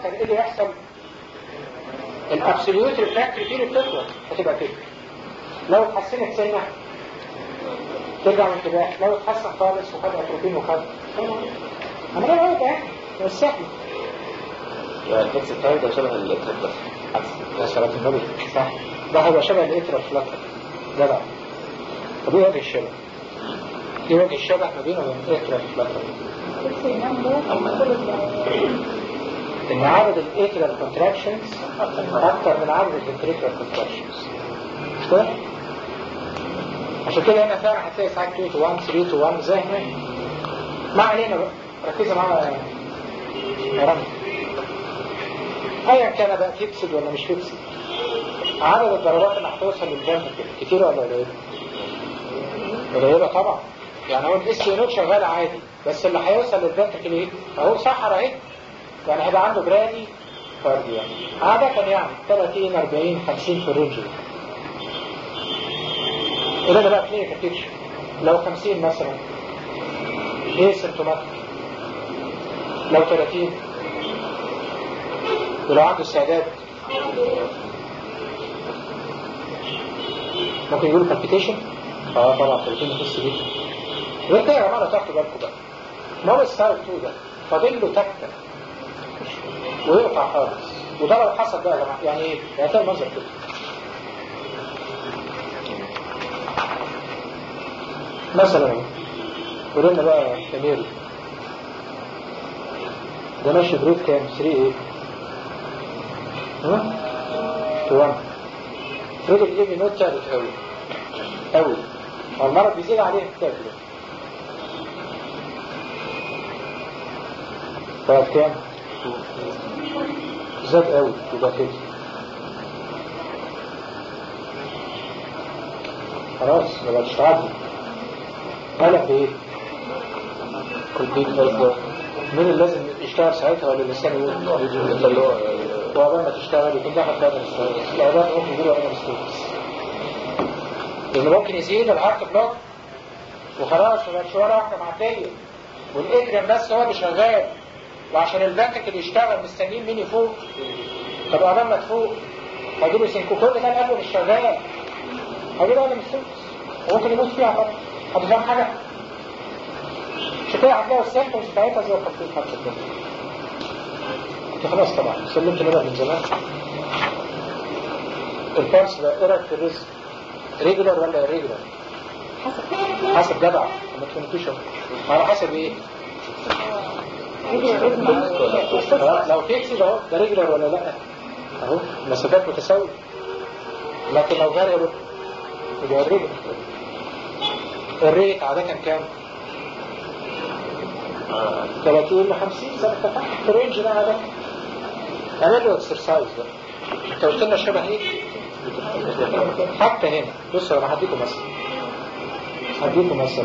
يحصل ايه اللي يحصل الابسوليوت ريفراكتري بيريد تطول هتبقى كده لو اتحسنت سنه ترجع من كده لو اتحسن خالص وخد اتروبين وخد عمليه واحده يعني مش سهله الفيكس بتاعي ده شبه الاتريب يا صلاة النبي صح ده هو شبه الاترا فلاتر جدع طب ايه وجه الشبه؟ ايه وجه الشبه ما بينه وبين الاترا فلاتر؟ ان عدد الاترا كونتراكشنز اكتر من عدد الفنتريكولار كونتراكشنز مش كده؟ عشان كده هنا فعلا هتلاقي ساعات 2 تو 1 3 تو 1 زي هنا ما علينا بقى ركزوا معايا يا رامي ايا كان بقى فيكسد ولا مش فيكسد عدد الضربات اللي هتوصل للفنتركل كتير ولا قليله؟ قليله طبعا يعني هو الاس نوت شغال عادي بس اللي هيوصل للفنتركل ايه؟ اهو صحرا اهي يعني هيبقى عنده برادي كارديا عادة يعني 30 40 50 في الرينج ده وده ده بقى كلينيكال بيكشر لو 50 مثلا ايه سيمتوماتيك لو 30 ولو عنده استعداد ممكن يقولوا بالبيتيشن اه طبعا 30 نفس دي غير كده يا جماعه تاخدوا بالكم بقى ما هو الستايل 2 ده فاضل له تكه ويقطع خالص وده لو حصل بقى يا جماعه يعني ايه؟ يعني ده المنظر كده مثلا قولنا بقى كاميري ده ماشي بريد كام 3 ايه ها 1 فريد الايفي نوت ثابت قوي قوي والمرض بيزيد عليه كتاب طيب كام زاد قوي يبقى كده خلاص يبقى تشتغل قلب ايه كومبليت اصلا مين اللي لازم يشتغل ساعتها ولا اللسان يقول وقبل ما تشتغل يكون دخل في هذا الستريس الأولاد ممكن يجيله هذا الستريس لأنه ممكن يزيد الهارت بلوك وخلاص ما بقتش ولا واحدة معدية والإكرم بس هو اللي شغال وعشان البنك اللي يشتغل مستنيين مين يفوق طب قبل ما تفوق هيجيله سينكو كل ده القلب مش شغال هيجيله هذا الستريس وممكن يموت فيها طبعا حد فاهم حاجة؟ عشان كده هتلاقوا السيمتومز بتاعتها زي الخطيط حتى كده انت خلاص طبعا سلمت لنا من زمان البارس ده ايه رايك في الرزق؟ ريجولار ولا ريجولار؟ حسب جدع ما تفهمتوش على حسب ايه؟ آه، لو فيكسد اهو ده ريجولار ولا لا؟ اهو مسافات متساوية لكن لو فاريبل يبقى ريجولار الريت عادة كام؟ 30 ل 50 زي ما اتفقنا في الرينج ده عادة اعمل له اكسرسايز ده انت قلت لنا شبه ايه؟ حتى هنا بصوا انا هديكم مثل هديكم مثل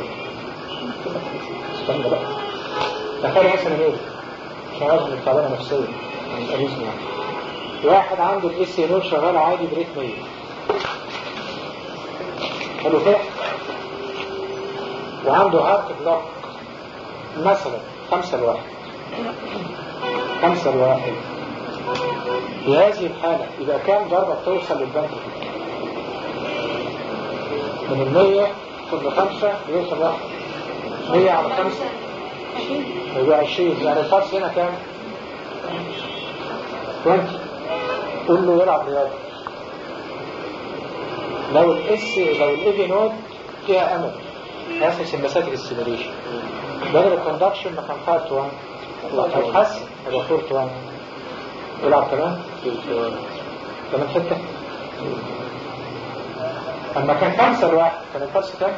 استنى بقى تخيل مثلا ايه؟ مش عارف من تعبانه نفسيا من الاريزما واحد عنده الاس نود شغال عادي بريت 100 حلو كده وعنده هارت بلوك مثلا خمسة لواحد خمسة لواحد في هذه الحالة يبقى كام ضربة توصل للبنك من المية كل خمسة بيوصل واحد مية على خمسة يبقى عشرين يعني الفرس هنا كام؟ 20 قول له يلعب رياضة لو الاس لو الايفي نود فيها امل هيحصل سمباثيك ستيميوليشن بدل الكوندكشن ما كان 5 تو 1 هيتحسن يبقى 4 تو 1 يلعب كمان كمان ستة اما كان خمسة لواحد كان الفرس كام؟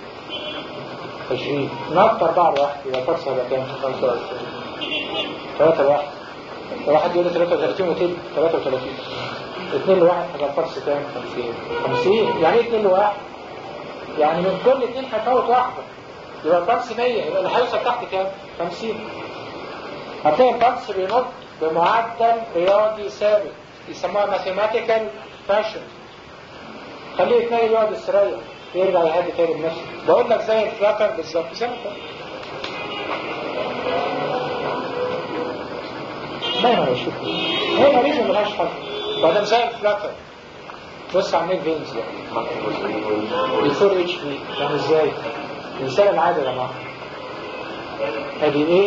20 نط 4 لواحد يبقى الفرس هيبقى كام؟ 25 3 لواحد واحد يقول لي 33 وتل 33 2 لواحد هيبقى الفرس كام؟ 50 50 يعني ايه 2 لواحد؟ يعني من كل اثنين هيفوت واحدة يبقى البلس 100 يبقى اللي هيوصل تحت كام؟ 50 هتلاقي البلس بينط بمعدل رياضي ثابت يسموها ماثيماتيكال فاشن خليه يتنقل يقعد يستريح يرجع يهدي تاني بنفسه بقول لك زي الفلاتر بالظبط زي ما ما يشوف هي مريضة ملهاش حل بعدين زي الفلاتر بص على النيك فينز ده بيفور اتش بي يعني ازاي؟ الانسان العادي يا جماعه ادي ايه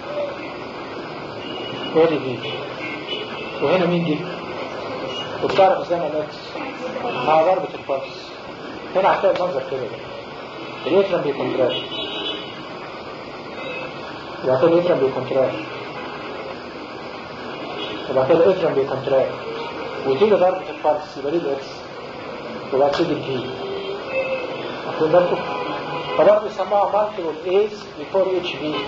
وادي دي وهنا مين دي؟ وبتعرف ازاي انا الاكس مع ضربة البلس هنا هتلاقي المنظر كده ده الاترم بيكونتراكت وبعد كده الاترم بيكونتراكت وبعد كده الاترم بيكونتراكت وتيجي ضربة البلس يبقى دي الاكس وبعد كده الجي واخدين بالكم؟ فبرضه يسموها مالتيبل ايز بيفور اتش بي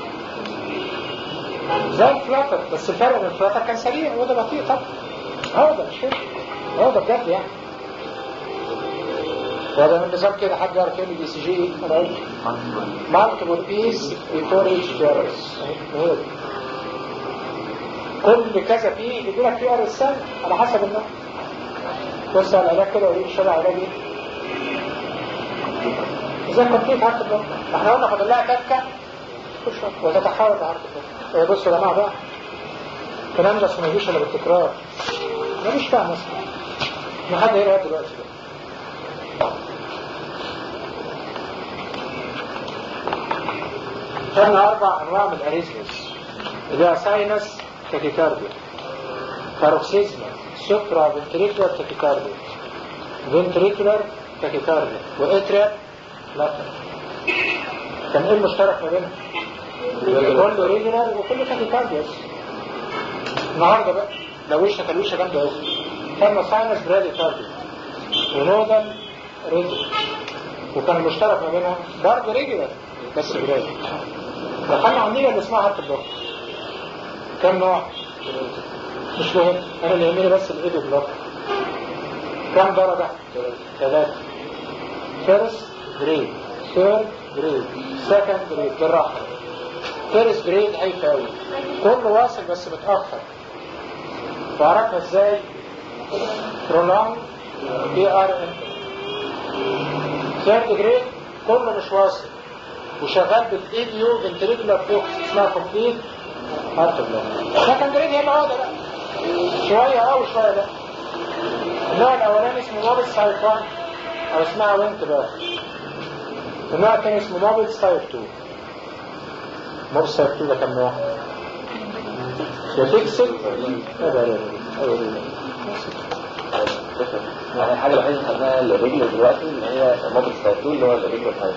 زي الفلاتر بس الفرق ان الفلاتر كان سريع وده بطيء طبعا هو ده مش كده هو ده بجد يعني وهذا من نظام كده حد يعرف ايه دي سي جي ايه انا قلت مالتيبل ايز بيفور اتش بي ار اس هو ده كل كذا فيه يجي لك فيه ار اس على حسب النوع بص على العلاج كده ويقول شبه علاج ايه زي كومبليت هارت بلوك احنا قلنا فاضل لها تكه وتتحول لهارت بلوك بصوا يا جماعه بقى الكلام ده ما يجيش الا بالتكرار ماليش فاهم اصلا ما حد يقرا دلوقتي بقى خدنا اربع انواع من الاريزمز اللي هي ساينس تاكيكارديا باروكسيزما سوبرا فنتريكولار تاكيكارديا فنتريكولار تاكيكارديا واتريا لاتر كان ايه المشترك ما بينهم؟ كله ريجولار وكله تاكيكارديا النهارده بقى لو وشك الوشه جامده قوي كان ساينس برادي كارديا ونودل ريجولار وكان المشترك ما بينهم برضه ريجولار بس برادي دخلنا على النيله اللي اسمها هارت بلوك كم نوع؟ مش مهم انا اللي يهمني بس الايدو بلوك كم درجة؟ ثلاثة فيرست جريد ثيرد جريد سكند جريد بالراحة فيرست جريد هايف قوي كله واصل بس متأخر وعرفنا ازاي prolong بي ار ان ثيرد جريد كله مش واصل وشغال بالايديو فنتريكولار فوكس اسمها كومبليت هارت بلوك سكند جريد هي العقدة بقى شوية اه وشوية لا النوع الاولاني اسمه موبل سايكون او اسمها وينت بقى النوع الثاني اسمه موبل سايك 2 موبل سايك 2 ده كم نوع؟ يا فيكسل يا بقى يعني الحاجة الوحيدة اللي خدناها الرجل دلوقتي ان هي موبل سايتون اللي هو الرجل الحاجة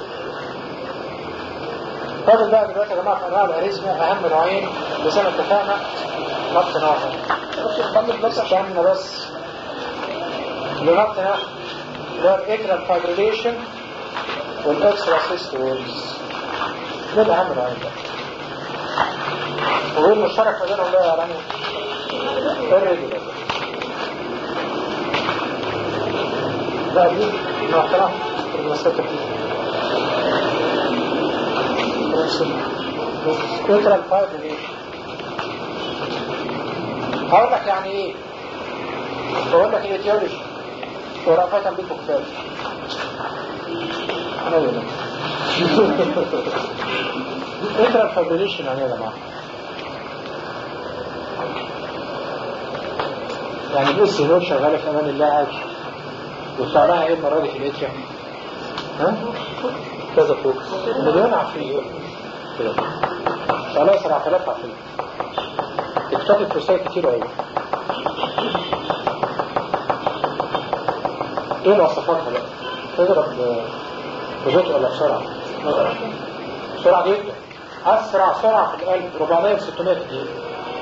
فاضل بقى دلوقتي يا جماعه في انواع الاريزما اهم نوعين زي ما اتفقنا نبط ناحيه بس نخلص بس عشان بس لنبط ناحيه اللي هو الاكرال فايبريليشن والاكسترا سيستولز دول اهم نوعين بقى وايه المشترك ما بينهم بقى يا رامي؟ الريجولار لا دي نوع المسكة سكوترال فايبريليشن هقول لك يعني ايه بقول لك الايتيولوجي ورافة بيكم كتاب انا اقول لك انترال فايبريليشن يعني ايه يا جماعه يعني بص النور شغاله في امان الله عادي وطلع لها ايه المره دي في الاتيا ها كذا فوكس مليون عفريت كده طلع 7000 عفريت اكتفت فلوسات كتير قوي ايه مواصفاتها بقى؟ تضرب ببطء ولا بسرعة؟ بسرعة جدا أسرع سرعة في القلب 400 ل 600 في الدقيقة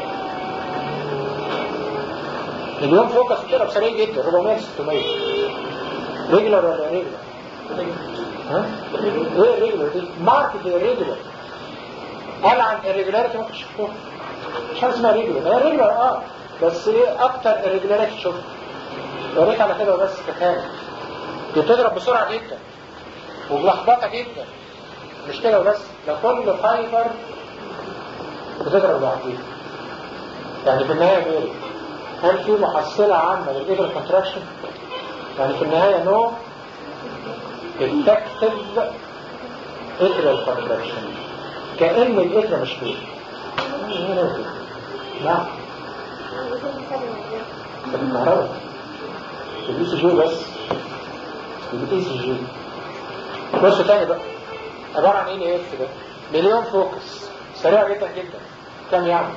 مليون فوكس بتضرب سريع جدا 400 ل 600 ريجلر ولا ريجلر؟ ها؟ ايه الريجلر دي؟ ماركت الريجلر قال عن الريجلاريتي ممكن تشوفوها مش حاجه اسمها ريجلر هي ريجلر اه بس ايه اكتر الريجلاريتي تشوفها وريت على كده بس كفايه بتضرب بسرعه جدا وملخبطه جدا مش كده وبس ده كل فايبر بتضرب لوحديها يعني في النهايه غير هل في محصله عامه للايبر كونتراكشن يعني في النهايه نو effective اترال كونتراكشن كأن الإثر مش فيه نعم طب الكهرباء الاي سي جي بس الاي سي جي بص تاني بقى عبارة عن ايه اف ده مليون فوكس سريع جدا جدا كم يعني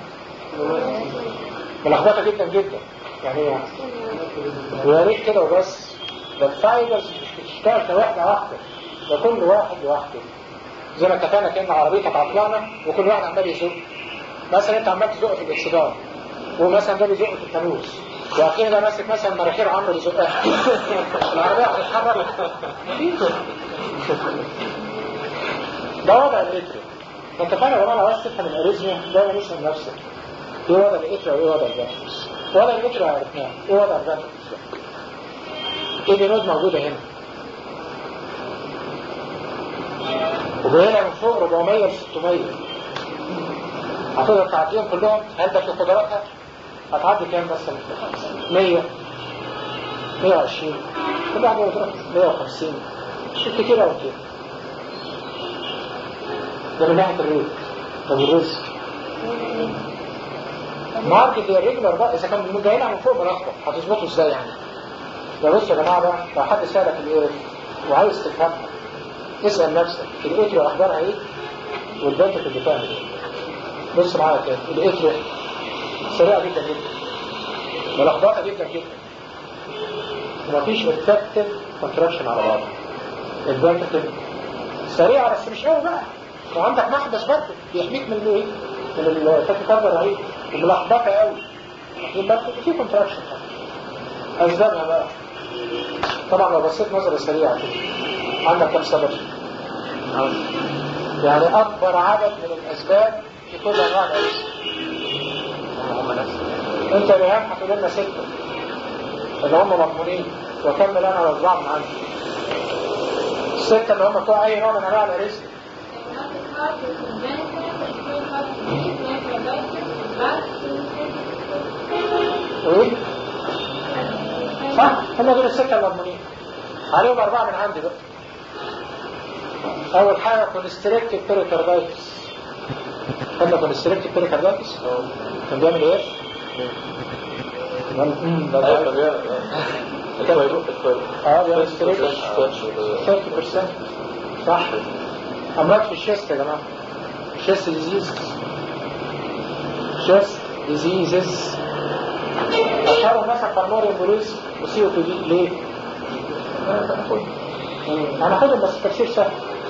ملخبطة جدا جدا يعني ايه يعني ويا ريت كده وبس ده الفايبرز مش بتشتغل كواحدة واحدة ده كل واحد لوحده زي ما اتفقنا كأن عربيتك عطلانة وكل واحد عمال يزق مثلا انت عمال تزق في الاكسدار ومثلا ده بيزق في الفانوس واخيرا ده ماسك مثلا مراخير عمرو بيزقها العربية هتتحرك ده وضع الاتريا فانت فعلا يا جماعه لو عايز تفهم الاريزميا دايما اسال نفسك ايه وضع الاتريا وايه وضع الفانتكس وضع الاتريا عرفناه ايه وضع الفانتكس ايه بينود موجوده هنا وهنا من فوق 400 ل 600 هتقدر تعديهم كلهم هل ده في قدراتها هتعدي كام بس 100 120 كل واحد يضرب 150 مش كتير قوي كده ده من ناحيه الريت طب الرزق ماركت يا ريجولار بقى اذا كان جايين من فوق ملخبط هتظبطه ازاي يعني ده بص يا جماعه بقى لو حد سالك الايه وعايز تفهمها اسال نفسك الاتريا اخبارها ايه والبنت اللي فاهم ايه بص معايا كده الاتريا سريعه جدا جدا ملخبطه جدا جدا ومفيش افكتيف كونتراكشن على بعض البنت سريعه بس مش قوي بقى وعندك محبس برضه بيحميك من الايه؟ من التاكيكارديا الرهيب وملخبطه قوي يبقى في كونتراكشن اسبابها بقى طبعا لو بصيت نظره سريعه كده عندك كم سبب؟ يعني اكبر عدد من الاسباب في كل انواع الارث انت يا ريهام هتقول لنا سته اللي هم مضمونين واكمل انا واربعه من عندي السته اللي هم بتوع اي نوع من انواع الارث ايه؟ صح هم دول الستة المضمونين عليهم أربعة من عندي بقى أول حاجة كونستريكتيف بيريكاردايتس خدنا كونستريكتيف بيريكاردايتس كان بيعمل ايه؟ اه بيعمل ستريكت 30% صح أمراض في الشيست يا جماعة شيست ديزيز شيست ديزيزز أشهرهم مثلا بالموري امبوليز وسي او بي دي ليه؟ هناخدهم بس التفسير سهل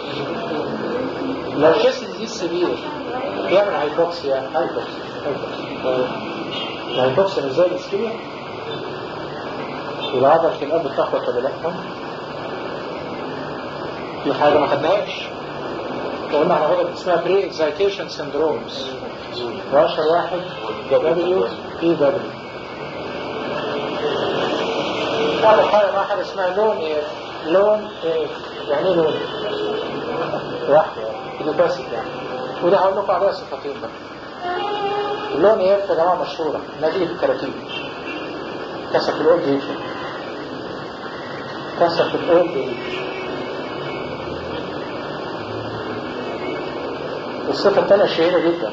لو شيست ديزيز سبير بيعمل هايبوكسيا هايبوكسيا الهايبوكسيا مش زي الاسكيميا يبقى عضلة القلب بتخبط ولا لا؟ في حاجة ما خدناهاش قلنا هناخدها اسمها بري اكزايتيشن سندرومز واشهر واحد دبليو اي دبليو أول حاجة واحد اسمها لون ايه لون ايه يعني ايه لون واحدة كده بس يعني وده هقول لكم عليها صفتين بقى اللون ايه يا جماعة مشهورة نتيجة الكراتين كسر في الاولد ايج كسر في الاولد ايج الصفة الثانية شهيرة جدا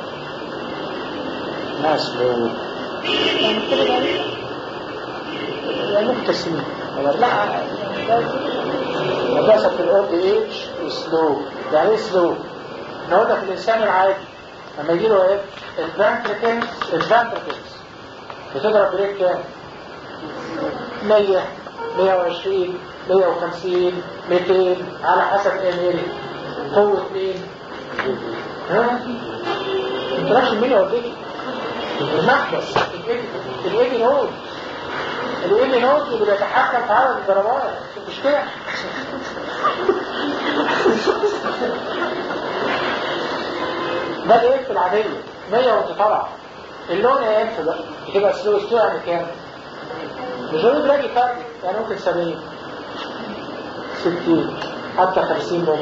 ناس لو يعني مبتسمين لا مدرسة في الأولد ايج سلو يعني ايه سلو؟ احنا قلنا في الإنسان العادي لما يجي له ايه؟ الفانتريكلز الفانتريكلز بتضرب بريك كام؟ 100 120 150 200 على حسب ايه ميري قوة مين؟ ها؟ انتراكشن مين يوديك؟ المحبس الايدي نود الايدي نود اللي بيتحكم في عدد الضربات مش كده ده الايه في العادية 100 وانت طالع اللون ايه في بقى بتبقى سلو سلو يعني كام؟ مش هو براجي كاردي يعني ممكن 70 60 حتى 50 ممكن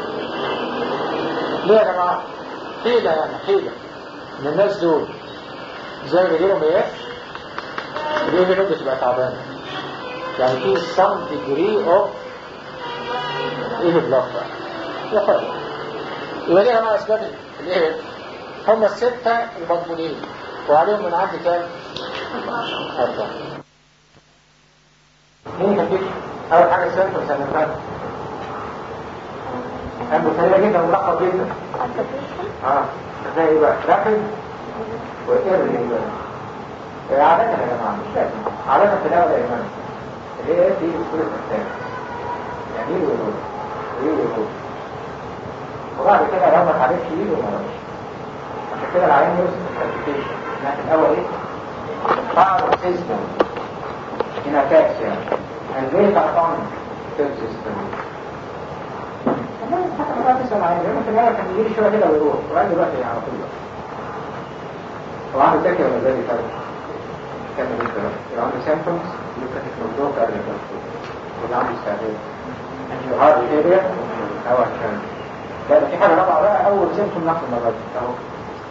ليه يا جماعة؟ حيلة يعني حيلة من الناس دول زي ما بيجيلهم ايه؟ الايه نود بتبقى تعبانة يعني في some degree of ايه بلوك بقى يا حلو يبقى دي يا جماعة اسباب الايه؟ هم الستة المضمونين وعليهم من عندي كام؟ أربعة مين خفيف؟ أول حاجة سنتر سنتر أبو سريع جدا ملخص جدا اه هتلاقي ايه بقى رابد وإيرلي عادة يا جماعة مش لازم عادة في الأول يا جماعة اللي هي دي بسهولة الأحسان يعني ايه الوجود؟ ايه الوجود؟ وبعد كده لو ما تعرفش ايه وما تعرفش عشان كده العيان يوصل الكالكيشن انها في الأول ايه؟ power system in attacks يعني and later on third system والله حتى مرات تسأل عيان لأنه في الأول كان يجي شوية كده ويروح وبعد دلوقتي على طول هو عنده تاكي ولا زي فرق كمل انت بقى لو عنده سيمبتومز يبقى تكنولوجيا قبل الدكتور واللي عنده استعداد انت هارد اريا او عشان لا ده في حاجه رابعه بقى اول سيمبتوم ناخد المره دي اهو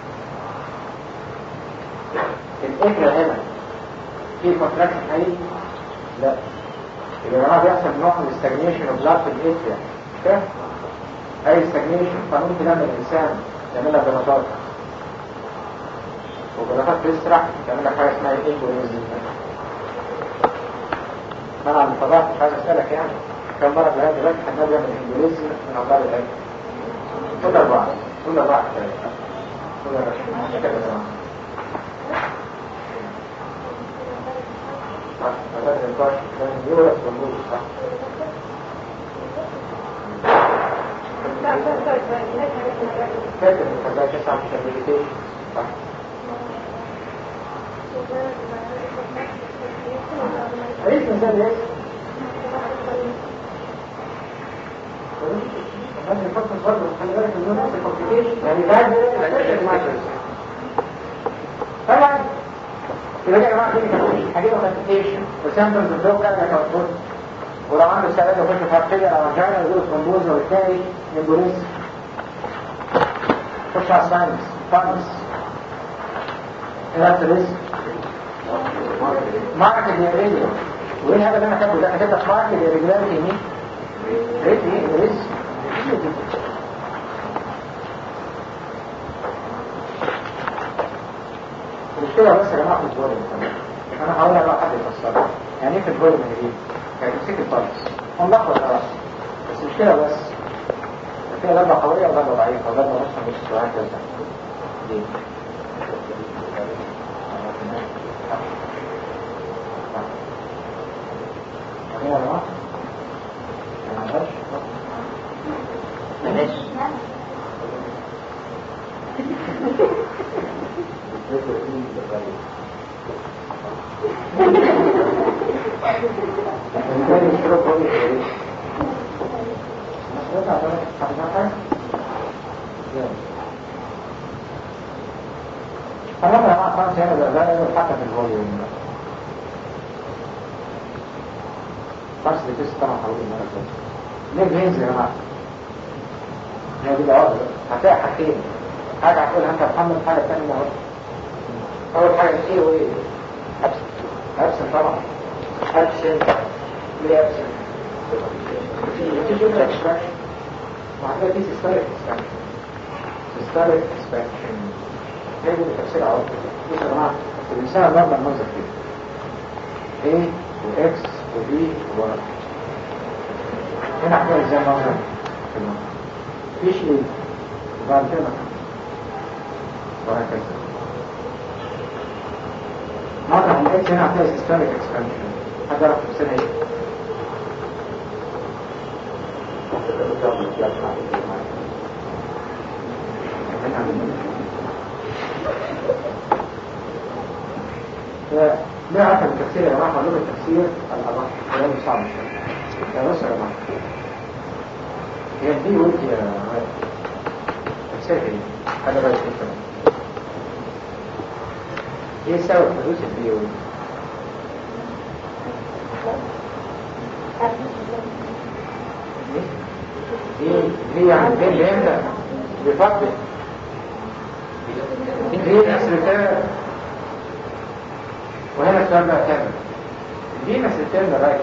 الفكره هنا في كونتراكشن حقيقي لا يبقى يا جماعه بيحصل نوع من الاستجنيشن اوف بلاد في الاتريا كده اي استجنيشن قانون لما الانسان يعمل لها جلطات وجلطات تسرح تعمل لك حاجه اسمها الايكوليزم منع من الفضاء مش عايز اسالك يعني كم مره في هذا الوقت حد بيعمل الايكوليزم من اعضاء القلب كل اربعه كل اربعه كل اربعه كده يا جماعه صح هذا النقاش كان يورث والنور صح فاكر ان كان تسعة في الريبيتيشن صح عيش مثال ايه؟ الناس يفكر برضه خلي بالك ان نفس الكومبليكيشن يعني ده طبعا يبقى يا جماعه دي حاجه كومبليكيشن وسامبلز الدوكا ده كومبليكيشن ولو عنده استعداد يخش في هرقية لو رجعنا يقول ترومبوز وبالتالي امبوليس خش على الساينس فانس ايه الريسك ماركت الريجولار وايه الهدف اللي انا كاتبه ده انا كاتب ماركت الريجولاريتي مين؟ ريت ايه ريسك المشكلة بس يا جماعة في الفوليوم انا هقول بقى حد يفسرها يعني ايه في الفوليوم اللي يعني تمسك الفرس هنلخبط خلاص بس المشكلة بس فيها ضربة قوية وضربة ضعيفة وضربة نص نص وهكذا ليه؟ ايه يا جماعة؟ ما عندهاش معلش بالتالي الشروط هو ايه؟ مسألة عشان حضرتك خلاص يا جماعة خلاص هنا ده ده يقول حتى في الفوليوم خلاص دي تست طبعا حوالي المرة الجاية ليه بينزل يا جماعة؟ هي دي العقدة هتلاقي حاجتين حاجة هتقولها انت محمد حاجة تانية اهو أول حاجة ايه وايه؟ أبسن أبسن طبعا أبسن ليه أبسن؟ في جملة اكسبرشن وعندها في سيستوليك اكسبرشن سيستوليك اكسبرشن هي دي التفسير اهو بص يا جماعة الإنسان النورمال منظر كده A وإكس وبي و هنا احنا ازاي منظر في المنظر فيش ايه وبعد كده وهكذا مرة من الاكس هنا هتلاقي سيستوليك اكسبانشن حد يعرف تفسيرها ايه؟ لا عارفة التفسير يا جماعة معلومة التفسير الأضح كلام صعب شوية يا بص يا جماعة هي دي قلت يا غالي تفسير ايه؟ حاجة بقى كده ايه سبب حدوث البي او ايه ليه يعني فين اللي هنا بيفكر ليه نسرتان وهنا السؤال بقى كامل ليه نسرتان لغاية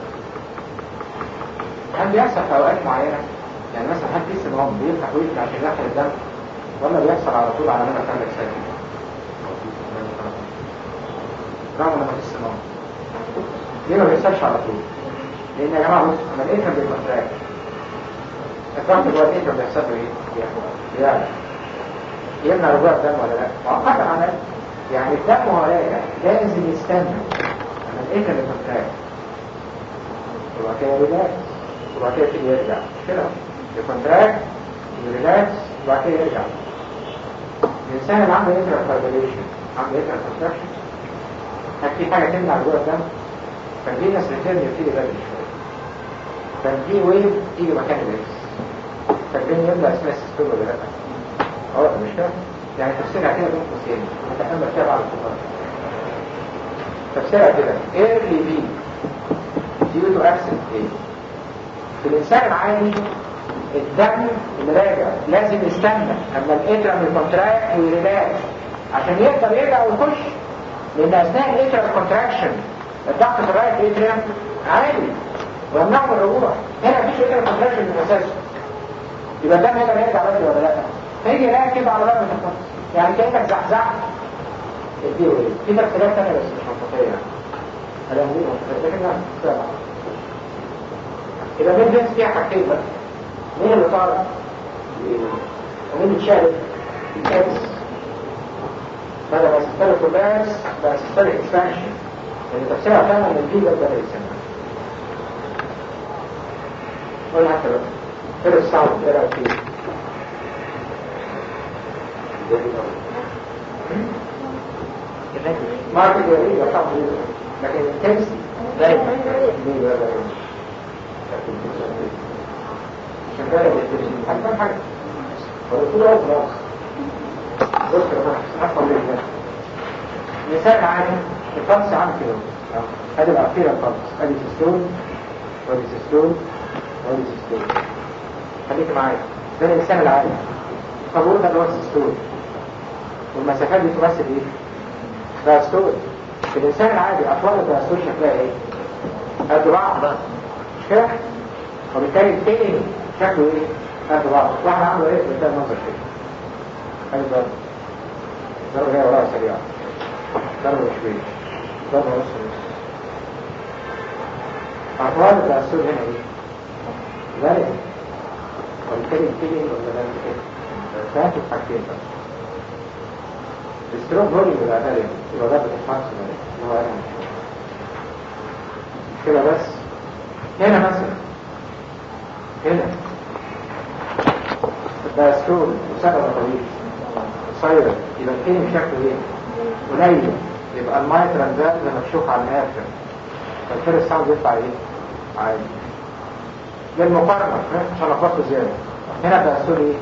هل بيحصل في اوقات معينة يعني مثلا هل في سنوات بيفتح ويقفل عشان يدخل الدم ولا بيحصل على طول على مدى ثلاث سنين رغم انه مفيش صمام ليه ما بيحصلش على طول؟ لان يا جماعه بص اما الاتر بيكونتراكت الضغط جوه الاتر بيحصل له ايه؟ يعني يمنع رجوع الدم ولا لا؟ مؤقتا على يعني الدم وهو راجع لازم يستنى اما الاتر بيكونتراكت وبعد كده ريلاكس وبعد كده يبتدي يرجع مش كده؟ يكونتراكت يريلاكس وبعد كده يرجع الإنسان اللي عنده يترا فايبريشن عنده يترا كونتراكشن هل في حاجة تمنع رجوع الدم؟ فالفينس ريتيرن يبتدي بدري شوية فالفي ويف تيجي مكان الاكس فالفين يبدأ اسمها سيستول ولا لا؟ اه مش فاهم يعني تفسيرها كده بين قوسين هتأمل فيها بعد الفطار تفسيرها كده early V due to absent A في الإنسان العادي الدم اللي راجع لازم يستنى اما الاترم يكونتراكت ويريلاكس عشان يقدر يرجع ويخش لان اثناء الاترم كونتراكشن الضغط في الرايت اترم عالي ويمنعه من الرجوع هنا مفيش اترم كونتراكشن من اساسه يبقى الدم يقدر يرجع بدري ولا لا فيجي يلاقي كده على رقم الخط يعني كانك زحزحت الدي ويف في تفسيرات ثانيه بس مش منطقيه يعني هذا هو منطقيه لكن لا سامع يبقى ميد جنس فيها حاجتين بس مين اللي طالع ومين اللي شارك الكابس هذا بقى سيستوليك كولاس بقى سيستوليك اكسبانشن اللي تفسيرها فعلا ان الفيجا بدأ يسمى قول حتى بقى غير الصعب ايه رايك فيه؟ ماركت جميل طبعا لكن الكابس دايما ليه بقى عشان كده التلفزيون حاجة حاجة فقلت له خلاص بص يا باشا عفوا لله مثال عادي الفلس عامل كده ادي الاخيره الفلس ادي سيستول وادي سيستول وادي سيستول خليك معايا ده الانسان العادي طابور ده اللي هو السيستول والمسافات دي تمثل ايه؟ دايستول في الانسان العادي اطوال الدايستول شكلها ايه؟ قد بعض مش كده؟ وبالتالي التاني شكله ايه؟ قد بعض واحد عنده ايه؟ بتلاقي المنظر كده ادي ضرب ضرب جاي وراها سريع ضرب شوية ضرب نص نص أطوال الدستور هنا ايه؟ غالي وبالتالي التاني ولا لا كده فاتوا حاجتين بس الستروك فوليوم يبقى غالي يبقى ضربة الفانكس اللي هو هنا كده بس هنا مثلا هنا الدستور مسافة طويل قصيرة يبقى الكلمة شكله ايه؟ قليل يبقى المايترال ده مكشوف على الاخر فالفير الساوند يطلع ايه؟ عادي للمقارنة عشان اخبطه زيادة هنا الدستور ايه؟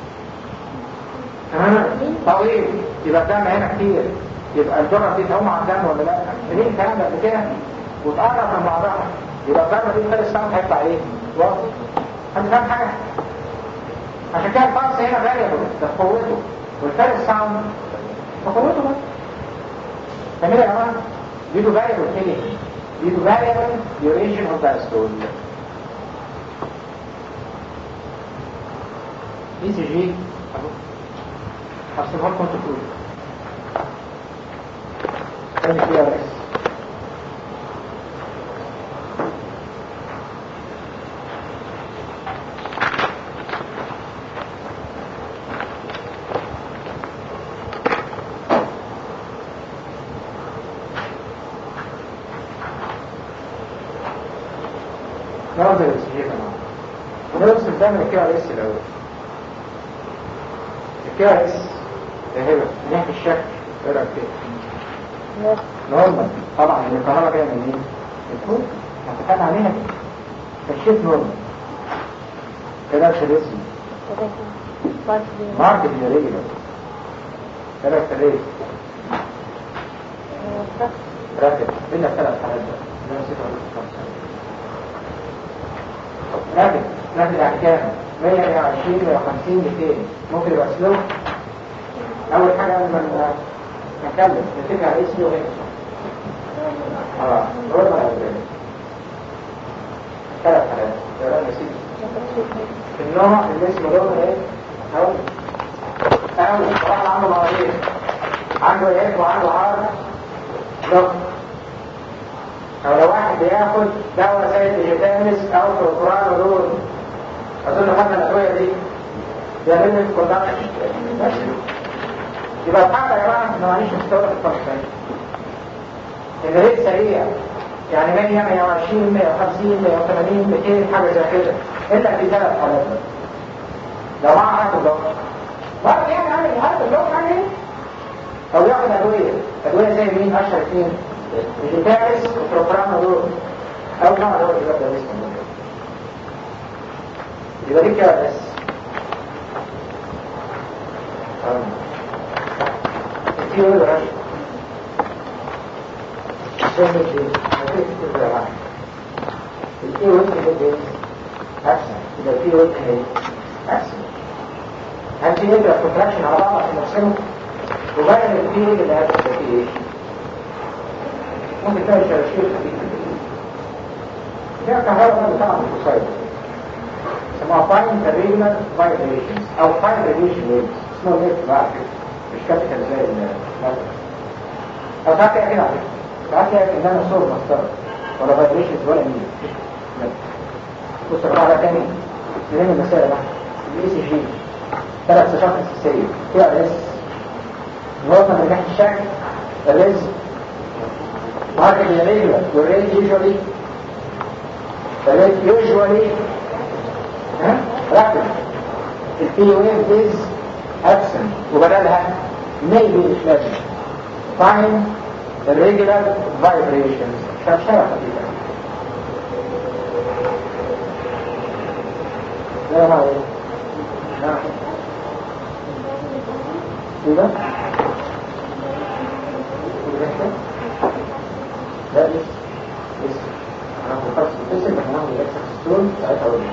تمام طويل يبقى الدم هنا كتير يبقى الجرة دي تعوم على الدم ولا لا؟ ليه الكلام ده قبل كده؟ وتقرب من بعضها يبقى الضربة دي الفير الساوند هيطلع ايه؟ واضح انت فاهم حاجة؟ عشان كده البارس هنا فاريبل ده قوته والفرق الساوند فقوته بس تمام يا جماعه دي تو فاريبل كده دي تو فاريبل duration of the stone اي سي جي اهو هرسمها لكم تقول تاني كده بس نظر السجيه كمان ونرسم دايما الكي ار اس الاول الكي ار اس هبه من ناحيه الشكل ايه رايك فيه؟ نورمال طبعا ان الكهرباء جايه من مين؟ من فوق اتفقنا عليها فالشيت نورمال كده الاسم ماركت ريجولار كده الريت راكب بينا ثلاث حالات بقى ده نسيت اقول لكم كام سنه راكب راكب يعني كام 120 150 200 ممكن يبقى سلو اول حاجه قبل ما نتكلم نتفق على اسمه وايه اه ربع الأولاني. ثلاث حالات يا رب نسيت النوع اللي اسمه لون ايه او او واحد عنده مرضين عنده ايه وعنده عارض ضغط بياخد دواء زي الجيتامس او بروبرانولول اظن خدنا الادويه دي بيعمل لي كوندكشن يبقى الحق يا جماعه احنا معلش مستوى الفرق الريت سريع يعني 100 120 150 180 200 حاجه زي كده الا في ثلاث حالات لو معاه حاجه الضغط واحد يعني عامل حاجه الضغط يعني او ياخد ادويه ادويه زي مين اشهر اثنين الجيتاريس وبروبرانولول او نوع دواء دلوقتي ده اسمه يبقى دي كده بس في ولا رشد الثاني دي هتريد تبقى واحد الفي وجه ده احسن يبقى الفي وجه ده احسن هل نبدا كونتراكشن على بعض عشان نفسهم وبعدين الفي وجه اللي هتبقى فيه ايه ممكن تلاقي شراشير خفيفه فيها كهرباء بتاع الفوسايد اسمها فاين ريجولار فايبريشنز او فاين ريديشن ويفز اسمها ويف بقى مش كابيتال زي الموضوع او ساعات كده على فكره ساعات كده ان انا صور مختار ولا فايبريشنز ولا مين بص الرابعه تاني نلم المسائل بقى الاي سي جي ثلاث صفات اساسيه فيها الريس النقطه من ناحيه الشكل الريس market irregular والريت usually الريت usually ها rapid البي ويف is absent وبدلها maybe مش لازم find irregular vibrations شرشرة خفيفة لا ما ايه نعم كده لا لسه لسه انا فكرت في القسم احنا هناخد الاكسس ستون ساعتها اقول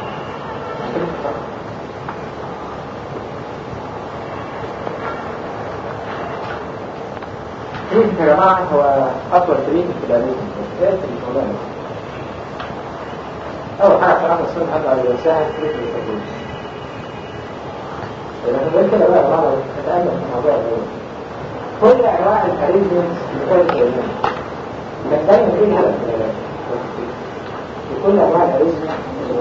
تريد يا جماعة هو أطول تريد في الأمريكا إيه في الشغلانة أول حاجة بصراحة السنة حد على الوسائل تريد التجويز لأن غير كده بقى يا جماعة نتأمل في الموضوع ده كل أنواع الكاريزمز اللي كانت كلمة كان دايما ايه الهدف من العلاج في كل انواع الكاريزما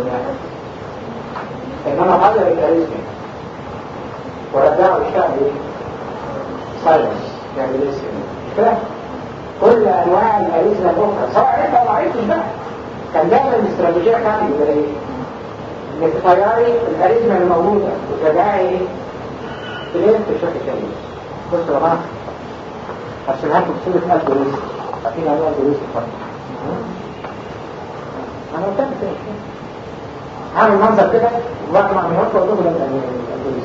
ان انا اغير الكاريزما وارجعه للشعب ايه؟ سايلنس يعني لسه كده كل انواع الكاريزما الاخرى سواء انت ما عرفتش بقى كان دايما الاستراتيجيه بتاعتي بتبقى ايه؟ انك تغيري الكاريزما الموجوده وترجعي ايه؟ تلف بشكل تاني بصوا يا جماعه هرسمها لكم بصوره قلب رزق عارفين يعني ايه الجلوس الفرق انا قلت لك كده هعمل منظر كده وبعد ما اعمل اقول لكم ده الجلوس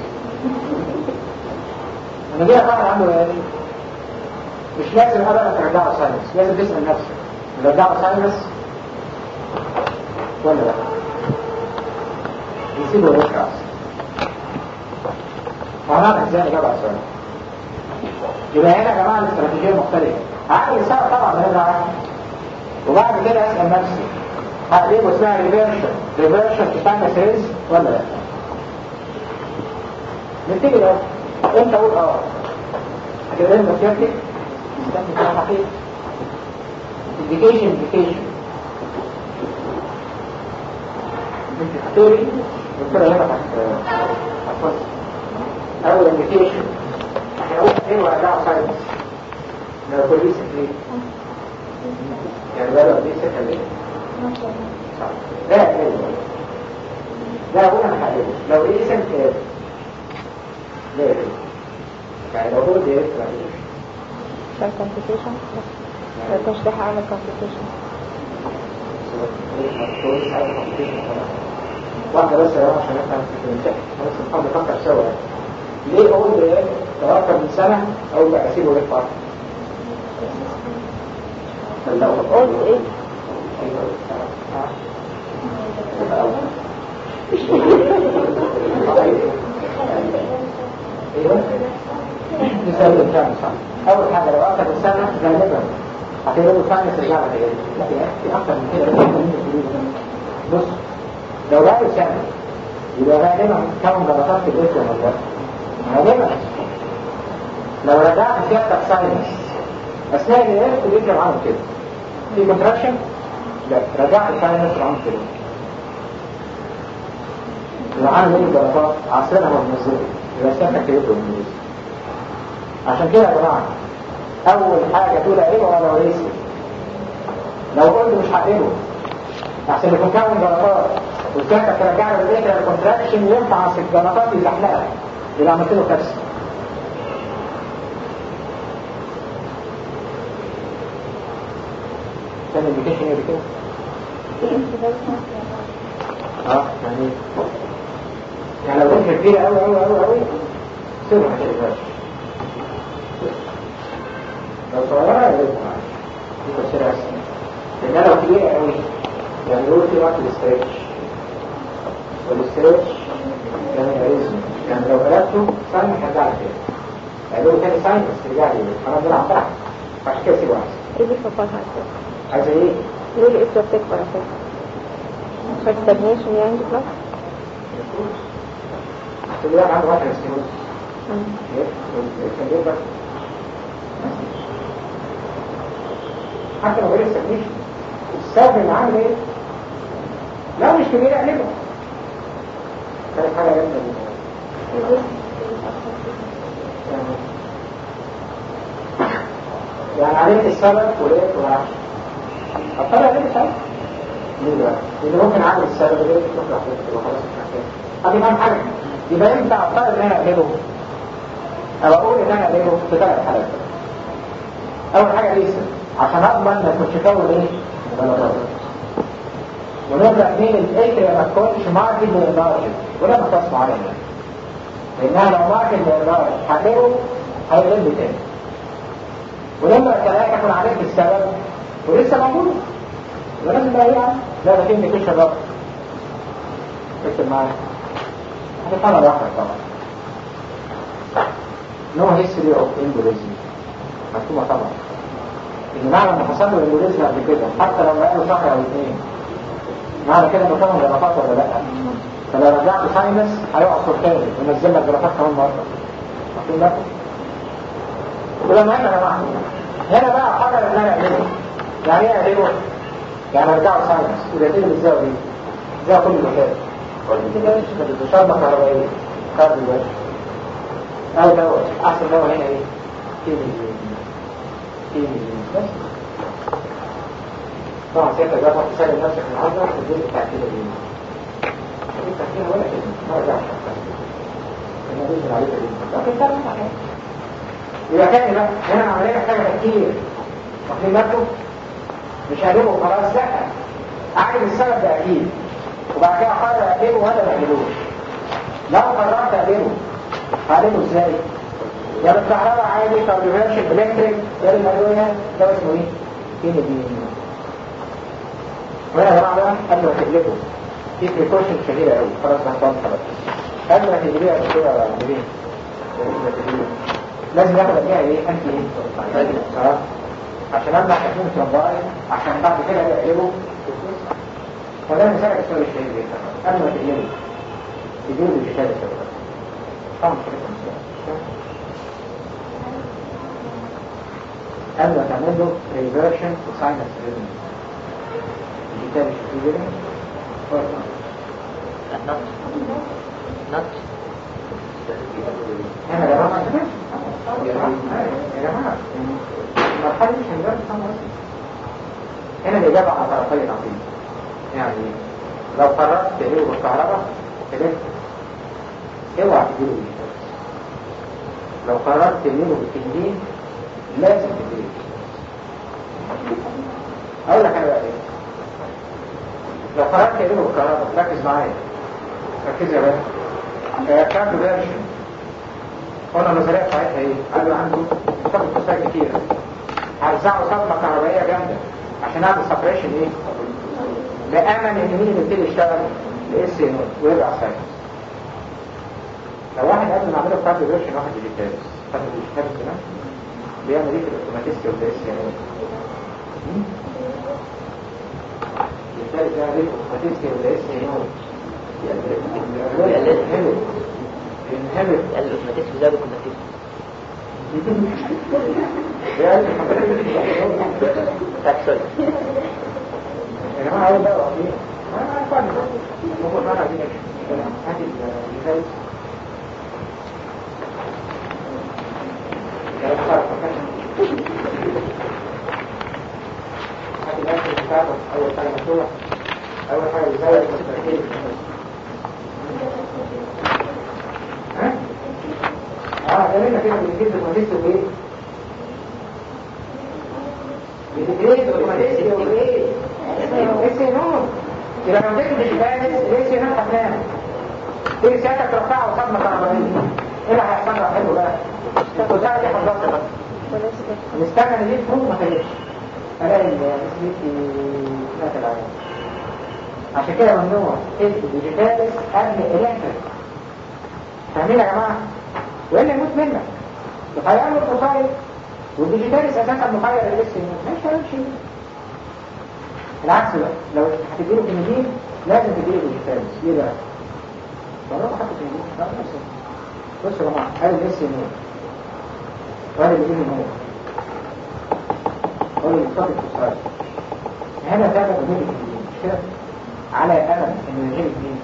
انا جاي اقرا عنه ايه مش لازم ابدا ترجعه ساينس لازم تسال نفسك نرجعه ساينس ولا لا نسيبه يقرا وهنعرف ازاي نجاوب على السؤال يبقى هنا يا جماعه الاستراتيجيه مختلفه عقل السبب طبعا هذا عقل وبعد كده اسال نفسي هقلبه اسمها ريفيرشن ريفيرشن بتاعنا سيز ولا لا نبتدي لو انت قول اه هتبقى انت سيادتك استنى كده حقيقي انديكيشن انديكيشن انت تختاري دكتورة هنا هتفصل اول انديكيشن هقول ايه وارجعه ساينس لو بوليس ليه يعني بقى لو بوليس ليه لا لا لا هو انا هحلله لو ايه اسم كده لا يعني لو هو ديريكت عشان كومبليكيشن التشريح عامل كومبليكيشن واحدة بس يا جماعة عشان نفهم الفكرة بس نحاول نفكر سوا يعني ليه اقول ده توقف من سنة اقول لا اسيبه يطلع قلت ايه ايوه نسأل الإنسان صح أول حاجة لو أخذ السنة غالبا هتقول له ثاني سريعة هي لا في أكثر من كده بص لو بقى سنة يبقى غالبا كم درجات في الاسم ولا غالبا لو رجعت سيادتك ساينس أثناء الإيه بيجي معاهم كده في كونتراكشن لا رجعت ساينس وعمل كده يبقى عامل ايه الجلطات عصرنا هو منزله يبقى استنى كده بالانجليزي عشان كده يا جماعه اول حاجه تقول عيبه ولا وريسي لو قلت مش هعقله عشان يكون كامل جلطات والكاكا ترجع له الريتر الكونتراكشن ينفع في الجلطات يزحلقها يبقى عملت له كبسه كان الانديكيشن ايه كده؟ اه يعني يعني لو كنت كبيرة أوي أوي أوي أوي سيبها ما تقلقهاش لو صغيرة يا ريت معاك دي تفسيرها أحسن لأنها لو كبيرة أوي يعني يقول في وقت الاستريتش والاستريتش كان الاريزم يعني لو بلغته ساين هرجع لك كده يعني له تاني ساين بس ترجع لي خلاص بلعب بتاعك عشان كده سيبه أحسن ايه دي فقط هاتف عايز ايه؟ ليه لقيت بلاستيك ولا كده عشان stagnation يعني بلاس تقول لك عنده واحد استيروز كان بيقدر حتى لو غير السكنيشن السبب اللي عامل ايه؟ لا مش كبير اقلبه كانت حاجة جامدة يعني علمت السبب ولقيت وعرفت اضطر اقلب السبب ليه بقى؟ لان ممكن اعمل السبب ده تطلع حضرتك وخلاص مش محتاج ادي كام حاجة يبقى امتى اضطر ان انا اقلبه؟ او اقول ان انا اقلبه في ثلاث حالات اول حاجة ليس عشان اضمن ما كنتش كون ايه؟ غلطات ونبدأ من الاتريا ما تكونش ماركت للإدارة ولا مقص معين لأنها لو ماركت للإدارة هتلاقيه هيقل تاني ولما ثلاثة يكون عليك السبب ولسه موجود ولازم بقى ايه يعني؟ لا ده فين كل شباب اكتب معايا هتفهم لوحدك طبعا نو هيستوري اوف امبوليزم مكتوبة طبعا ان معنى ان حصل له امبوليزم قبل كده حتى لو بقاله شهر او اثنين معنى كده انه فاهم جرافات ولا لا فلو رجعت ساينس هيقع صور تاني ونزل لك جرافات كمان مره واخدين بالكم ولما هنا يا جماعه هنا بقى حاجه ان انا اعمله يعني ايه اعمله؟ يعني ارجعوا ساينس وده تيجي بالزاويه دي زي كل المكان شربة كهربائية كارد الوجه أو دواء أحسن دواء هنا إيه؟ كيمي كيمي بس طبعا سيادة جرب تسلم نفسك النهارده في الجزء بتاع كده دي التحكيم ولا كده ما رجعش انا بيزن عليك دي لكن ده مش عليك يبقى تاني بقى هنا العملية محتاجة تفكير واخدين بالكم مش هجيبه خلاص لا اعرف السبب ده اكيد وبعد كده اقرر اقلبه ولا ما اقلبوش لو قررت اقلبه هقلبه ازاي؟ يا بالكهرباء عادي طب ريفرش الكتريك يا بالادويه ده اسمه ايه؟ كيمي دي وهنا يا جماعه بقى قبل ما تقلبه في بريكوشن شهيره قوي خلاص هنطلع خلاص قبل ما تجيبيها الدكتور ولا مديرين لازم ياخد قبلها ايه انتي ايه اه عشان امنع تكوين ترمباي عشان بعد كده يقلبه فده مثال السؤال الشهير جدا قبل ما تقلبه تجيبه بالجهاز السبب طبعا مش كده مثال قبل ما تعمل له ريفيرشن وساينس ريزم الكتاب الشهير جدا نط نط هنا يا جماعة يا جماعة المرحلة مش هنجرب سامة أصلا هنا الإجابة على طرفي العقيم يعني لو قررت تقلبه بالكهرباء قلبت اوعى تجيبه بالجهاز لو قررت تقلبه بالتنجين لازم تقلبه أقول لك أنا بقى إيه لو قررت تقلبه بالكهرباء ركز معايا ركز يا باشا كان فيرجن قلنا النظرية بتاعتها ايه؟ قال له عنده طاقة كثيرة كتيرة هرزعه صدمة كهربائية جامدة عشان اعمل سبريشن ايه؟ بأمل ان مين اللي يبتدي يشتغل لاس نوت ويرجع ساينس لو واحد قبل ما اعمله كارد فيرجن واحد ديجيتاليس كارد ديجيتاليس كده بيعمل ايه في الاوتوماتيستي ولا اس نوت؟ ديجيتاليس بيعمل ايه في الاوتوماتيستي ولا اس نوت؟ ينهبط ينهبط الاوتوماتيك زاد الاوتوماتيك بيعمل تاكسون جماعة أول بقى واحدين أنا عارف أنا هو أنا عايزين هات الجهاز هات الأكل بتاعتك أول حاجة مفتوح أول حاجة إزاي التركيز ها؟ اه خلينا كده بنكتب ونكتب ايه؟ بنكتب ونكتب ايه؟ اسم نور يبقى لو ذكر الشباب ليس هنا حفلان تيجي سيادتك ترفعه صدمة كهربائية ايه اللي هيحصل له حلو بقى؟ وتعرف ايه حضرتك بقى؟ نستنى نجيب فوق ما خليش الاقي السليك مات العيان عشان كده ممنوع تكتب ديجيتالس قبل الكتريك فاهمين يا جماعه؟ والا يموت منك وهيعمل مصايب والديجيتالس اساسا مخير لسه يموت مش هيعمل شيء العكس بقى لو هتديله كنيدين لازم تديله ديجيتالس ليه بقى؟ فروح حط كنيدين لا نفس بصوا يا جماعه قال لسه يموت وقال اللي بيجي يموت قال اللي بيصاب الفصائل هنا ده بقى بيجي كنيدين مش كده؟ على امل انه يجيب مين؟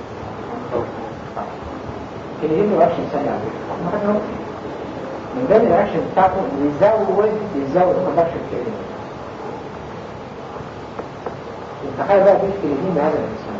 كنيدين ما بقاش ثانيه على فكره ما خدناش من ضمن الاكشن بتاعته يزود يزود الكونتاكشن كده تخيل بقى في كليدين بهذا الانسان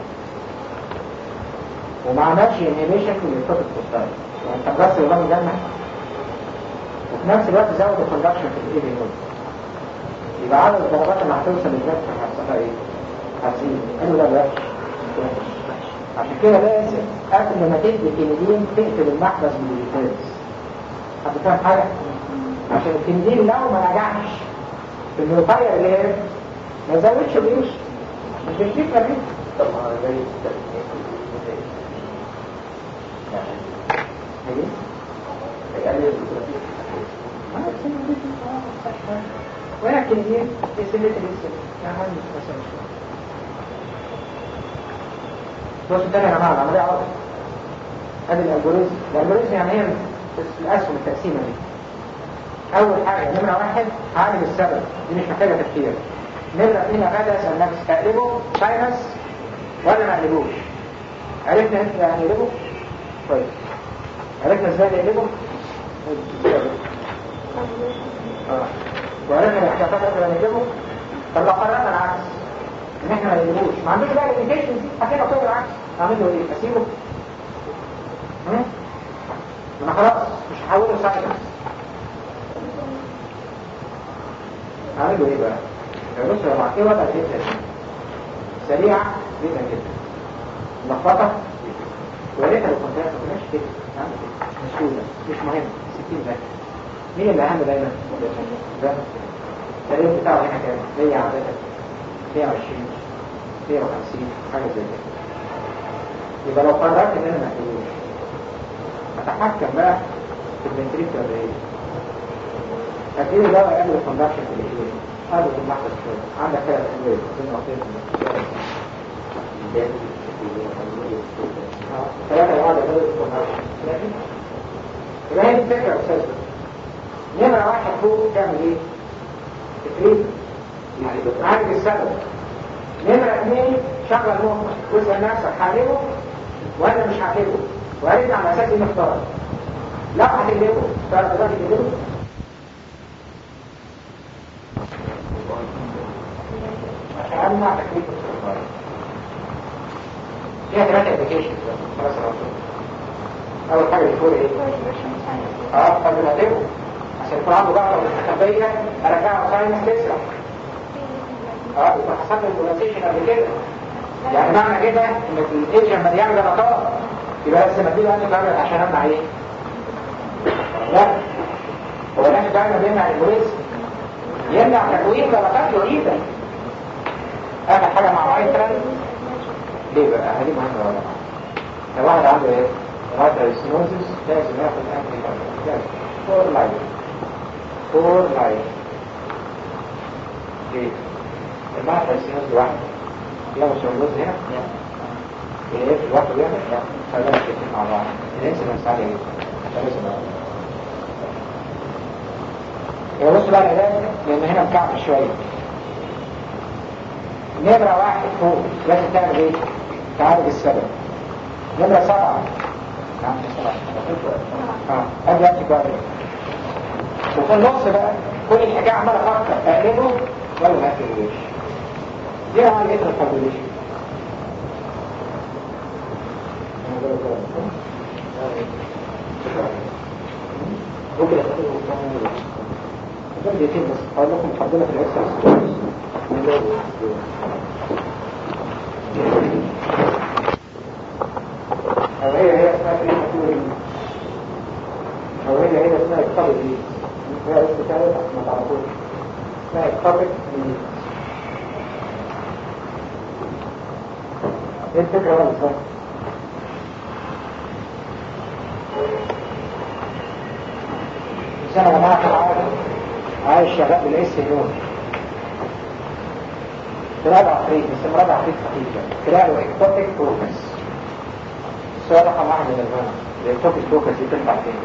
وما عملش انهيبيشن للفوت الكوستاي يعني انت بس الغام جنة وفي نفس الوقت زود الكونتاكشن في الايدي نود يبقى عدد الضربات اللي هتوصل للجنة هتحصلها ايه؟ هتزيد قالوا ده وحش عشان كده لازم قبل ما تدي كليدين تقفل المحبس بالديتيلز حد فاهم حاجة؟ عشان الكندين لو ما نجحش في انه يطير الايه ما يزودش الريش مش الفكرة دي طب ما زي هي هيقلل البروتين وين الكندين يسلت الاسم يا عم مثلا شوية بصوا تاني يا جماعة العملية عوضة ادي الالجوريزم الالجوريزم يعني هي الاسهم التقسيمة دي اول حاجة نمرة واحد عالم السبب دي مش محتاجة تفكير نمرة اثنين غدا اسأل نفسي اقلبه ساينس ولا ما اقلبوش عرفنا انت يعني اقلبه كويس عرفنا ازاي نقلبه اه وعرفنا الاحتياطات قبل ما نقلبه طب لو قررنا العكس ان احنا ما نقلبوش ما عندوش بقى الابلكيشن دي حكينا كل العكس اعمل له ايه اسيبه ها انا خلاص مش هحوله ساينس اعمل له ايه بقى بص يا جماعه ايه وضع الجسم سريعه جدا جدا ملخبطه وليتها لو كنت ما كناش كده نعمل كده مسؤوله مش مهم 60 ذكي مين اللي اهم دايما ده التاريخ بتاعه هنا كام 100 عادة 120 150 حاجه زي كده يبقى لو قررت ان انا ما احتاجوش اتحكم بقى في الفنتريكتور ده ايه هتلاقي ده يقلل الكوندكشن في الايه هذا في اللحظه شويه عندك ثلاث ادويه زي ما قلت ثلاثه انواع لدرجه الكوندكشن يبقى هي الفكره يا استاذ نمره واحد فوق تعمل ايه؟ تفريد عالج السبب نمره اثنين شغل مخك واسال نفسك هعالجه ولا مش هعالجه وهرجع على اساس انه اختار لو هتقلبه تعرف تقدر تقلبه عشان مع تكليف السلطان فيها ثلاثة ابلكيشن خلاص أول حاجة الفور إيه؟ اه قبل ما تبقوا عشان يكون عنده ضغطة مستخبية أرجعه ساينس تسرع اه يبقى حصل له البولاسيشن قبل كده يعني معنى كده إن الإيجن لما يعمل غلطات يبقى لازم أديله أنت كامل عشان أمنع إيه؟ لا هو الأنت كامل بيمنع البوليس يمنع تكوين غلطات وعيدة اخر حاجة مع مايترال ليه بقى هذه مهمة ولا لو واحد عنده ايه مايترال سينوزيس لازم ياخد انتي لازم فور لايف فور لايف ليه المايترال سينوز واحد ياخد سينوز هنا ايه في الوقت بيعمل لا فلا الاثنين مع بعض الانسولين عالية جدا يبقى بص بقى العلاج لان هنا مكعب شويه نمرة واحد فوق لازم تعمل ايه؟ تعالج السبب نمرة سبعة نعم سبعة اه ادي انتي كوارير وفي النص بقى كل الحكاية عمال افكر اقلبه ولا ما اقلبوش دي عملية الفابريشن ممكن استخدمه ده دقيقتين بس هقول لكم مقدمة الاكسرسايز أو هي هي اسمها كلمة توري أو هي هي اسمها اكتابت دي هي اسم تاني ما تعرفوش اسمها اكتابت دي ايه الفكرة بقى بالظبط؟ الإنسان يا جماعة كان عايش عايش شغال بالاس نون تلاقي عفريت بس مراد عفريت خفيف يعني تلاقي له اكتوبيك فوكس السؤال رقم واحد من الهنا الاكتوبيك فوكس دي تنفع فين؟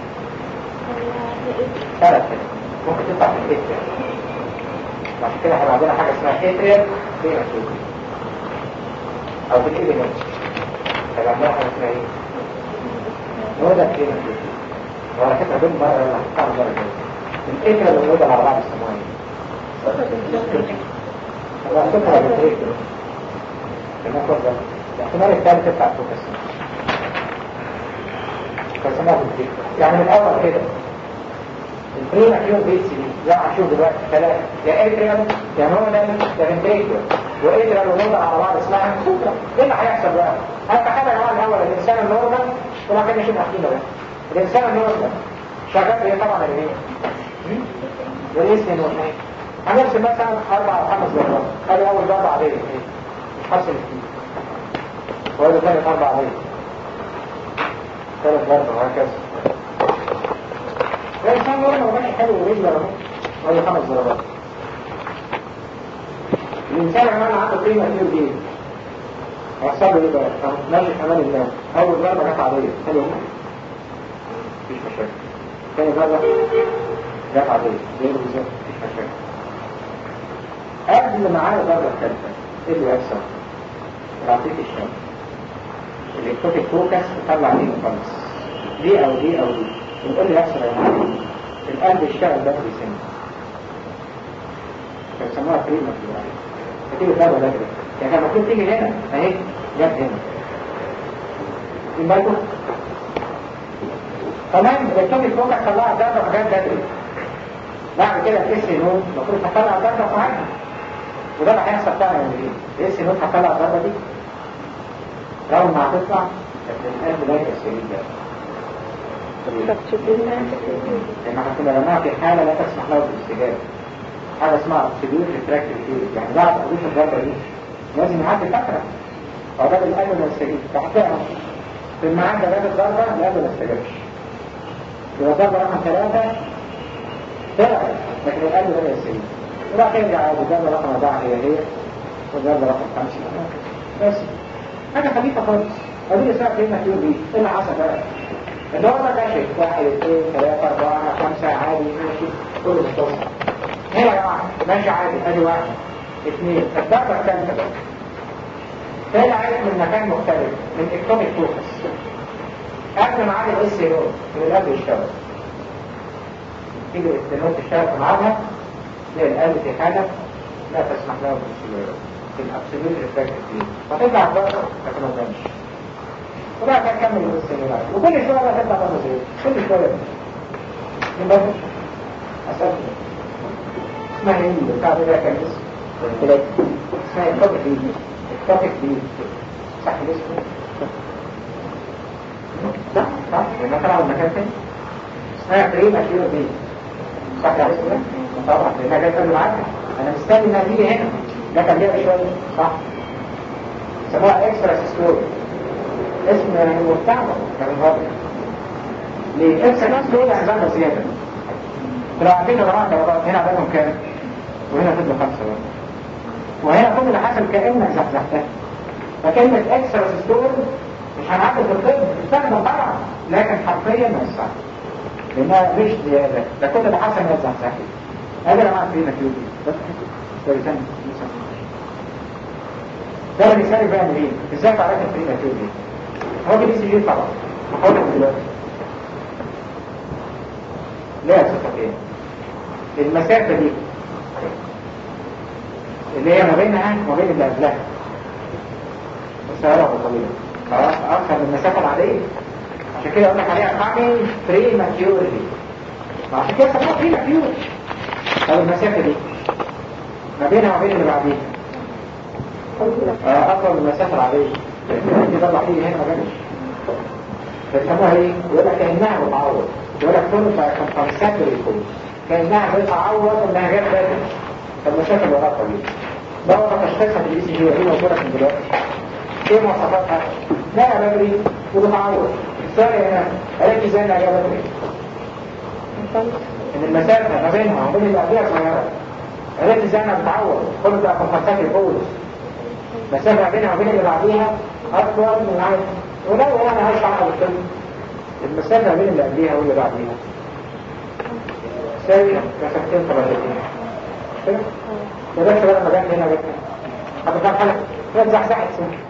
ثلاث كده ممكن تنفع في الاتريال عشان كده هيبقى عندنا حاجه اسمها اتريال فينوتوبي او في الايبينوت هيبقى عندنا حاجه اسمها ايه؟ نودا فينوتوبي وعلى فكره دول بقى اللي هتطلع بره كده الاتريال والنودا على بعض يسموها ايه؟ وعلى فكره بتريك المفروض ده الاحتمال الثالث بتاع الفوكس فسموها بتريك يعني من الاول كده البريما كيون بيتسي دي زي ما هنشوف دلوقتي ثلاثة يا اتريال يا نودا يا فنتريكيو واتريال ونودا على بعض اسمها سوبرا ايه اللي هيحصل بقى؟ هتخيل يا جماعه الاول الانسان النورمال وما كان نشوف احكينا ده الانسان النورمال شغال بايه طبعا الايه؟ بالاسم نورمال هنرسم مثلا اربع او خمس ضربات ادي اول ضربه عاديه ايه؟ حصل كتير وادي ثاني ضربه عاديه ثالث ضربه وهكذا الإنسان نورمال وماشي حلو ورجل اهو وادي خمس ضربات الإنسان عمال عنده قيمة كتير دي هيحصل له ايه بقى؟ اهو ماشي في امان الله اول ضربه كانت عاديه حلو مفيش مشاكل ثاني ضربه جت عاديه زي ما بالظبط مفيش مشاكل قبل ما عاد الضربة الثالثة ايه اللي هيحصل؟ العطيك الشمس الإكتوبيك فوكس تطلع دي خالص دي أو دي أو دي نقول لي هيحصل يا معلم القلب يشتغل بس سن فيسموها فريد مفلوع فتيجي الضربة بدري يعني كان المفروض تيجي هنا اهي جت هنا بالكم كمان الإكتوبيك فوكس طلع ضربة جت بدري بعد كده الاس نون المفروض تطلع ضربة معاها وده اللي هيحصل فعلا يعني ايه؟ الاس نون هتطلع الضربة دي لو ما هتطلع لكن القلب لا يأسرين ده لما هتبقى جماعة في حالة لا تسمح له بالاستجابة حاجة اسمها obsolute refractory period يعني بعد حدوث الضربة دي لازم يعدي فترة فده القلب ما يستجيبش فهتلاقي في الميعاد ده جاب الضربة القلب ما استجابش يبقى الضربة رقم ثلاثة طلعت لكن القلب لا يستجيب وبعد كده يرجع عادي الضربة رقم أربعة هي هي والضربة رقم خمسة بس حاجة خفيفة خالص هذه اسمها كلمة كيو بي ايه اللي حصل بقى؟ الدورة ماشي واحد اثنين ثلاثة أربعة خمسة عادي ماشي كله متصل هنا يا جماعة ماشي عادي ادي واحد اثنين الضربة الثالثة بقى طلعت من مكان مختلف من اكتوميك فوكس قبل ما عاد الاس نوت من القلب يشتغل تيجي النوت تشتغل في ميعادها تلاقي القلب في حالة لا تسمح له بالاستمرار في الابسوليوت ريفلكتيف دي فترجع الضغط لكن ما تبانش وبعد كده نكمل الاستمرار وكل شويه بقى تطلع ضغط زي كل شويه يبقى اسال اسمها ايه بتاع ده كان اسمه اسمها التوبيك دي التوبيك دي صح الاسم صح صح لما طلع من مكان تاني اسمها كريم اكيرو دي صح الاسم ده طبعا لانها جت قبل معاك انا مستني انها تيجي هنا ده كان ليها شويه صح سموها اكسترا ستوري اسم مستعمل كان غلط ليه اكسترا ستوري عندنا زياده لو عندنا جماعه درجات هنا عندهم كام وهنا فضلوا خمسه بقى وهنا كل اللي حصل كانك زحزحتها فكلمه اكسترا ستوري مش هنعدل في الطب استخدم طبعا لكن حرفيا ما يصح لانها مش زياده ده كل اللي حصل انها زحزحت هذا يا جماعه فينا كيوبي بس كويسان ده اللي بيسالك بيعمل ايه؟ ازاي تعرف البريماتيور دي؟ هو بي سي جي طبعا هقول دلوقتي ليه صفة ايه؟ المسافة دي اللي هي ما بينها وما بين اللي قبلها قصيرة وطويلة خلاص أكثر من المسافة العادية عشان كده أقول لك عليها coming prematurely عشان كده سموها premature طب المسافة دي ما بينها وما بين اللي بعديها آه، أكثر من المسافة العادية دي ده الوحيد هنا ما جابش فيسموها ايه؟ يقول لك كأنها بتعوض يقول لك تنفع كمبنساتوري يكون كأنها بتعوض انها غير بدل فالمشاكل الغلطة دي ده هو تشخيصها في الاي سي جي ودي موجودة من دلوقتي ايه مواصفاتها؟ لا بدري وبتعوض السؤال هنا قالت ازاي انها جايه بدري؟ ان المسافة ما بينها وبين اللي قبلها صغيرة قالت ازاي انها بتعوض كل ده كمبنساتوري بولس المسافة ما بينها وبين اللي بعديها أطول من عدد ولو يعني عايش على الكل المسافة بين اللي قبليها واللي بعديها ساوي مسافتين طبقتين كده؟ وده شباب لما جت هنا جت هنا حتى كام حاجة هي اتزحزحت سنة